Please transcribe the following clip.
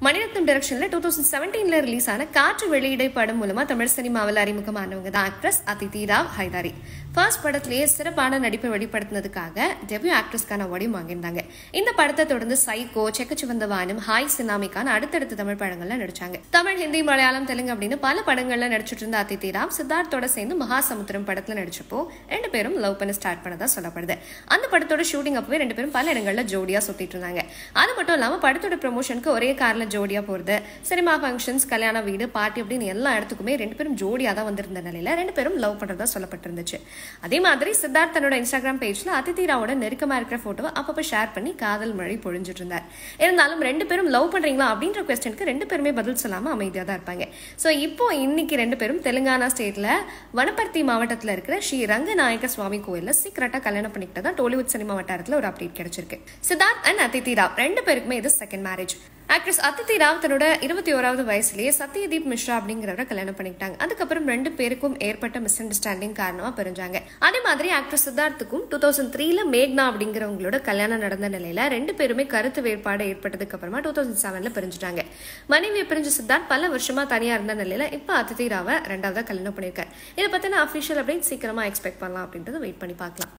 மணிரத்னம் டைரக்ஷன்ல two thousand செவன்டீன்ல release ஆன காற்று வெளியீடை படம் மூலமா தமிழ் சினிமாவில் அறிமுகமானவங்க தான் ஆக்ட்ரஸ் அதிதி ராவ் ஹைதாரி ஃபர்ஸ்ட் படத்திலேயே சிறப்பான நடிப்பை வெளிப்படுத்தினதுக்காக டெபியூ ஆக்ட்ரஸ்க்கான அவார்டையும் வாங்கியிருந்தாங்க இந்த படத்தை தொடர்ந்து சைக்கோ செக்கச்சிவந்த வானம் ஹாய் சினாமிக்கான அடுத்தடுத்த தமிழ் படங்கள்ல நடிச்சாங்க தமிழ் ஹிந்தி மலையாளம் தெலுங்கு அப்படின்னு பல படங்கள்ல நடிச்சிட்டு இருந்த அதிதி ராவ் சித்தார்த்தோட சேர்ந்து மகாசமுத்திரம் படத்துல நடிச்சப்போ ரெண்டு பேரும் லவ் பண்ண ஸ்டார்ட் பண்ணதா சொல்லப்படுது அந்த படத்தோட ஷூட்டிங் அப்பவே ரெண்டு பேரும் பல இடங்கள்ல ஜோடியா சுத்திட்டு இருந்தாங்க அது மட்டும் இல்லாம படத்தோட ப்ரொமோஷனுக்கு ஒரே கார்ல ஜோடியா போறது சினிமா ஃபங்க்ஷன்ஸ் கல்யாண வீடு பார்ட்டி அப்படின்னு எல்லா இடத்துக்குமே ரெண்டு பேரும் ஜோடியா தான் வந்திருந்த நிலையில ரெண்டு பேரும் லவ் பண்றதா சொல்லப்பட்டிருந்துச்சு அதே மாதிரி சித்தார்த் தன்னோட இன்ஸ்டாகிராம் பேஜ்ல அதிதி ராவோட நெருக்கமா இருக்கிற போட்டோவை அப்பப்ப ஷேர் பண்ணி காதல் மழை பொழிஞ்சிட்டு இருந்தார் இருந்தாலும் ரெண்டு பேரும் லவ் பண்றீங்களா அப்படின்ற கொஸ்டனுக்கு ரெண்டு பேருமே பதில் சொல்லாம அமைதியா தான் இருப்பாங்க ஸோ இப்போ இன்னைக்கு ரெண்டு பேரும் தெலுங்கானா ஸ்டேட்ல வனப்பர்த்தி மாவட்டத்துல இருக்கிற ஸ்ரீ ரங்கநாயக சுவாமி கோயில்ல சீக்கிரட்டா கல்யாணம் பண்ணிக்கிட்டதா டோலிவுட் சினிமா வட்டாரத்துல ஒரு அப்டேட் கிடைச்சிருக்கு சித்தார்த் அண்ட் அதிதி ராவ் ரெண்டு பேருக்குமே இது second marriage actress Aditi Rao தன்னோட இருபத்தி ஓராவது வயசுலயே சத்யதீப் மிஸ்ரா அப்படிங்கிறவரை கல்யாணம் பண்ணிக்கிட்டாங்க அதுக்கப்புறம் ரெண்டு பேருக்கும் ஏற்பட்ட மிஸ் அண்டர்ஸ்டாண்டிங் காரணமா பிரிஞ்சாங்க அதே மாதிரி ஆக்ட்ரஸ் சித்தார்த்துக்கும் டூ தௌசண்ட் த்ரீல மேக்னா அப்படிங்கிறவங்களோட கல்யாணம் நடந்த நிலையில ரெண்டு பேருமே கருத்து வேறுபாடு ஏற்பட்டதுக்கு அப்புறமா டூ தௌசண்ட் செவன்ல பிரிஞ்சுட்டாங்க மனைவி பிரிஞ்ச சித்தார்த் பல வருஷமா தனியா இருந்த நிலையில இப்ப அதித்தி ராவை ரெண்டாவதா கல்யாணம் பண்ணியிருக்காரு இதை பத்தின அபிஷியல் அப்படின்னு சீக்கிரமா எக்ஸ்பெக்ட் பண்ணலாம் அப்படின்றத வெயிட் பண்ணி பார்க்கலாம்